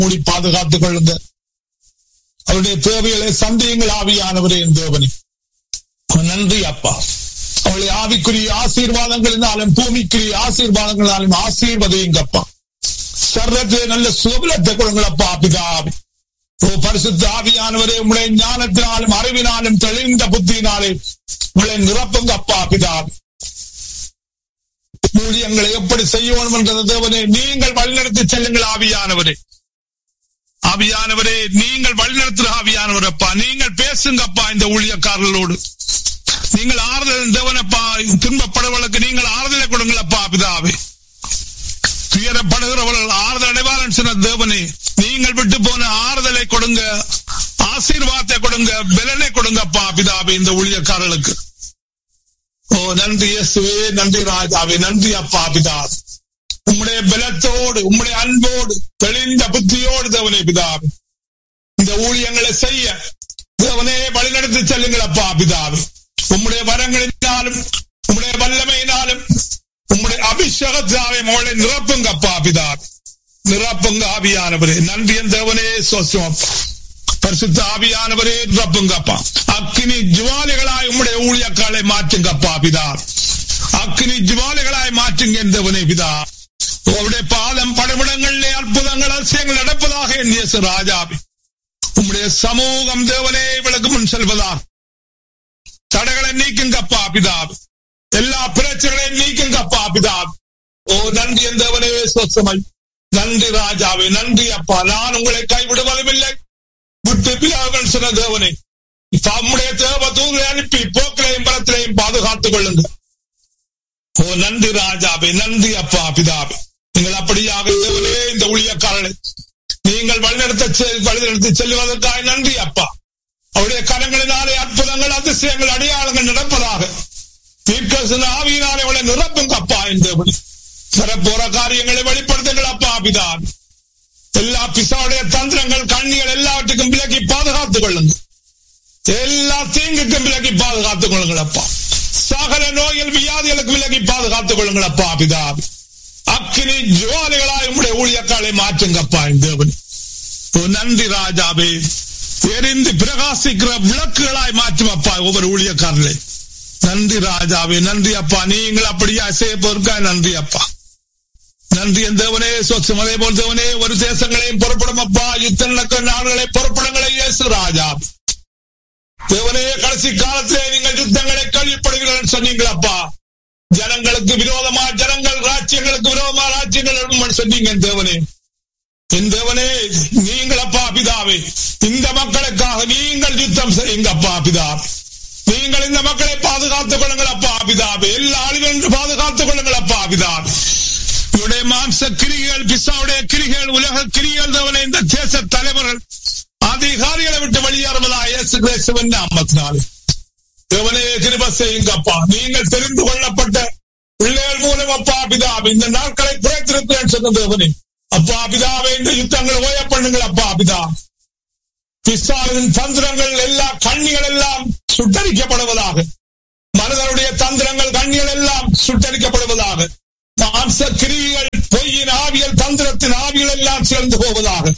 மூடி பாதுகாத்துக் கொள்ளுங்க அவருடைய தேவைகளை சந்தேகங்கள் ஆவியானவரே என் தேவனே நன்றி அப்பா அவளை ஆவிக்குரிய ஆசீர்வாதங்களினாலும் பூமிக்குரிய ஆசீர்வாதங்களினாலும் ஆசீர்வதையுங்கப்பா சர்வத்திலே நல்ல சுகபலத்தை கொடுங்களப்பா பிதாவே ஓ பரிசுத்த ஆவியானவரே உங்களுடைய ஞானத்தினாலும் அறிவினாலும் தெளிந்த புத்தியினாலே உங்களை நிரப்புங்க அப்பா பிதாவே ஊழியங்களை எப்படி செய்யணும் என்ற தேவனே நீங்கள் வழிநடத்தி செல்லுங்கள் ஆவியானவரே ஆவியானவரே நீங்கள் வழிநடத்துற ஆவியானவர் அப்பா நீங்கள் பேசுங்கப்பா இந்த ஊழியக்காரர்களோடு நீங்கள் ஆறுதல் தேவனப்பா துன்பப்படுவர்களுக்கு நீங்கள் ஆறுதலை கொடுங்களப்பா பிதாவே துயரப்படுகிறவர்கள் ஆறுதல் அடைவாரன் சொன்ன தேவனே நீங்கள் விட்டு போன ஆறுதலை கொடுங்க ஆசீர்வாதத்தை கொடுங்க பலனை கொடுங்கப்பா பிதாவே இந்த ஊழியக்காரர்களுக்கு ஓ நன்றி இயேசுவே நன்றி ராஜாவே நன்றி அப்பா பிதா உம்முடைய பலத்தோடு உம்முடைய அன்போடு தெளிந்த புத்தியோடு தேவனே பிதாவே இந்த ஊழியங்களை செய்ய தேவனே வழிநடத்தி செல்லுங்கள் அப்பா பிதாவே உம்முடைய வரங்களினாலும் உம்முடைய வல்லமையினாலும் உம்முடைய அபிஷேகத்தாவை மோளை நிரப்புங்க அப்பா பிதாவே நிரப்புங்க ஆவியானவரே நன்றி என் தேவனே சோசம் பரிசுத்த ஆவியானவரே நிரப்புங்கப்பா அக்கினி ஜுவாலிகளாய் உம்முடைய ஊழியக்காலை மாற்றுங்கப்பா பிதா அக்கினி ஜுவாலிகளாய் மாற்றுங்க என்றவனே பிதா உங்களுடைய பாதம் படமிடங்களிலே அற்புதங்கள் அதிசயங்கள் நடப்பதாக என் இயேசு ராஜாவே உம்முடைய சமூகம் தேவனே விளக்கு முன் செல்வதாக தடைகளை நீக்குங்கப்பா பிதாவே எல்லா பிரச்சனைகளையும் நீக்குங்கப்பா பிதாவே ஓ நன்றி என் தேவனே சொசமை நன்றி ராஜாவே நன்றி அப்பா நான் உங்களை கைவிடுவதும் இல்லை விட்டு பிதாவுகள் சொன்ன தேவனே தம்முடைய தேவ தூதை அனுப்பி போக்கிலையும் பலத்திலையும் பாதுகாத்துக் கொள்ளுங்க ஓ நன்றி ராஜாவே நன்றி அப்பா பிதாவே நீங்கள் அப்படியாக தேவனே இந்த ஊழியக்காரனை நீங்கள் வழிநடத்த வழிநடத்தி செல்வதற்காக நன்றி அப்பா அவருடைய கரங்களினாலே அற்புதங்கள் அதிசயங்கள் அடையாளங்கள் நடப்பதாக தீர்க்க ஆவியினாலே அவளை நிரப்புங்க அப்பா என்று சிறப்போற காரியங்களை வெளிப்படுத்துங்கள் அப்பா பிதான் எல்லா பிசாவுடைய தந்திரங்கள் கண்ணிகள் எல்லாவற்றுக்கும் விலக்கி பாதுகாத்துக் கொள்ளுங்க எல்லா தீங்குக்கும் விலக்கி பாதுகாத்துக் கொள்ளுங்கள் அப்பா சகல நோய்கள் வியாதிகளுக்கு விலகி பாதுகாத்துக் கொள்ளுங்கள் அப்பா பிதா அக்கினி ஜுவாலிகளாய் உங்களுடைய ஊழியக்காலை மாற்றுங்கப்பா தேவன் நன்றி ராஜாவே எரிந்து பிரகாசிக்கிற விளக்குகளாய் மாற்றும் அப்பா ஒவ்வொரு ஊழியக்காரர்களே நன்றி ராஜாவே நன்றி அப்பா நீங்கள் அப்படியா செய்ய போருக்கா நன்றி அப்பா நன்றி என் தேவனே சொச்சம் அதே போல் தேவனே ஒரு தேசங்களையும் புறப்படும் அப்பா யுத்த நடக்கிற நாடுகளை புறப்படங்களை இயேசு ராஜா தேவனே கடைசி காலத்திலே நீங்கள் யுத்தங்களை கேள்விப்படுகிறீர்கள் சொன்னீங்களப்பா ஜனங்களுக்கு விரோதமா ஜனங்கள் ராஜ்யங்களுக்கு விரோதமா ராஜ்யங்கள் சொன்னீங்க தேவனே என் தேவனே நீங்கள் அப்பா பிதாவே இந்த மக்களுக்காக நீங்கள் யுத்தம் செய்யுங்க அப்பா பிதா நீங்கள் இந்த மக்களை பாதுகாத்துக் கொள்ளுங்கள் அப்பா பிதாவே எல்லா அழிவென்று பாதுகாத்துக் கொள்ளுங்கள் அப்பா பிதாவே இவருடைய மாம்ச கிரிகள் பிசாவுடைய கிரிகள் உலக கிரிகள் தவனை இந்த தேச தலைவர்கள் அதிகாரிகளை விட்டு வெளியேறுவதா இயேசு கிறிஸ்துவன் நாமத்தினாலே தேவனே கிருப செய்யுங்கப்பா நீங்கள் தெரிந்து கொள்ளப்பட்ட பிள்ளைகள் மூலம் அப்பா பிதாவே இந்த நாட்களை குறைத்திருக்கிறேன் சொன்ன தேவனே அப்பா பிதாவே இந்த யுத்தங்களை ஓய பண்ணுங்கள் அப்பா பிதா பிசாவின் தந்திரங்கள் எல்லா கண்ணிகள் எல்லாம் சுட்டரிக்கப்படுவதாக மனிதனுடைய தந்திரங்கள் கண்ணிகள் எல்லாம் சுட்டரிக்கப்படுவதாக மாம்ச கிரிகள் பொய்யின் ஆவியல் தந்திரத்தின் ஆவியல் எல்லாம் சேர்ந்து போவதாக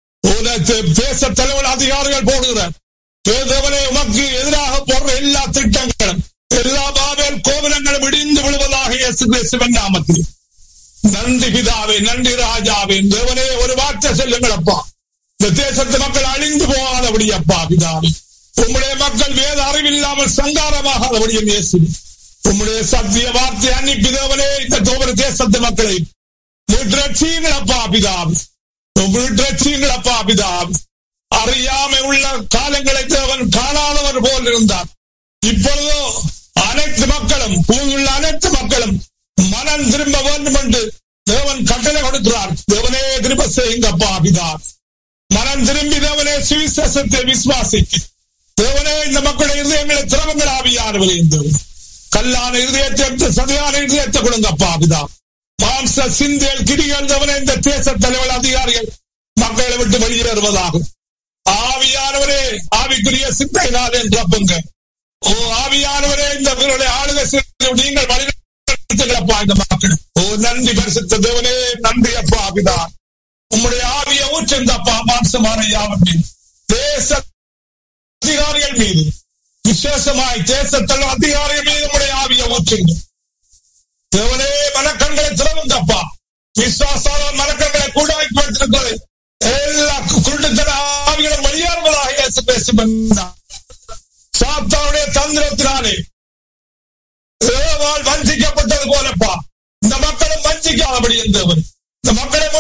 தேச தலைவர் அதிகாரிகள் போடுகிற தேவனே உமக்கு எதிராக போடுற எல்லா திட்டங்களும் எல்லா பாவேல் கோபுரங்களும் இடிந்து விழுவதாக இயேசு கிறிஸ்துவன் நாமத்தில் நன்றி பிதாவே நன்றி ராஜாவே தேவனே ஒரு வார்த்தை சொல்லுங்கள் அப்பா இந்த தேசத்து மக்கள் அழிந்து போகாதபடி அப்பா பிதாவே உம்முடைய மக்கள் வேத அறிவில்லாமல் சங்காரமாகாதபடி இயேசு உம்முடைய சத்திய வார்த்தை அன்னிப்பி தேவனே இந்த தோபர தேசத்து மக்களை மீட்டரட்சியுங்கள் அப்பா பிதாவே மீட்டரட்சியுங்கள் அப்பா பிதாவே அறியாமை உள்ள காலங்களை தேவன் காணாதவர் போல் இருந்தார் இப்பொழுதோ அனைத்து மக்களும் பூமியுள்ள அனைத்து மக்களும் மனம் திரும்ப வேண்டும் என்று தேவன் கட்டளை கொடுக்கிறார் தேவனே திரும்ப செய்யுங்கப்பா பிதா மனம் திரும்பி தேவனே சுவிசேஷத்தை விசுவாசிக்கு தேவனே இந்த மக்களுடைய இருதயங்களை திரவங்கள் ஆவியானவரே தேவன் கல்லான இருதயத்தை சதையான இருதயத்தை கொடுங்கப்பா பிதா மாம்ச சிந்தேல் கிரிகள் தேவனே இந்த தேச தலைவர் அதிகாரிகள் மக்களை விட்டு வெளியேறுவதாகும் ஆவியானவரே ஆவிக்குரிய சிந்தையினால் என்றப்பங்க ஓ ஆவியானவரே இந்த ஆளுகை நீங்கள் வழி இந்த மக்கள் ஓ நன்றி பரிசுத்த தேவனே நன்றி அப்பா பிதா உம்முடைய ஆவிய ஊற்றுங்கப்பா மாம்சமான யாவன் மீது தேச அதிகாரிகள் மீது விசேஷமாய் தேசத்தில் அதிகாரிகள் மீது உம்முடைய ஆவிய ஊற்றுங்க தேவனே மனக்கண்களை திறவுங்கப்பா விசுவாசால மனக்கண்களை கூடாக்கி வைத்திருக்கிறது எல்லா குருட்டுத்தன ஆவிகளும் வெளியாறுவதாக இயேசு பேசும் சாத்தாவுடைய தந்திரத்தினாலே ஏவாள் வஞ்சிக்கப்பட்டது போலப்பா இந்த மக்களும் வஞ்சிக்காதபடி இருந்தவர் இந்த மக்களை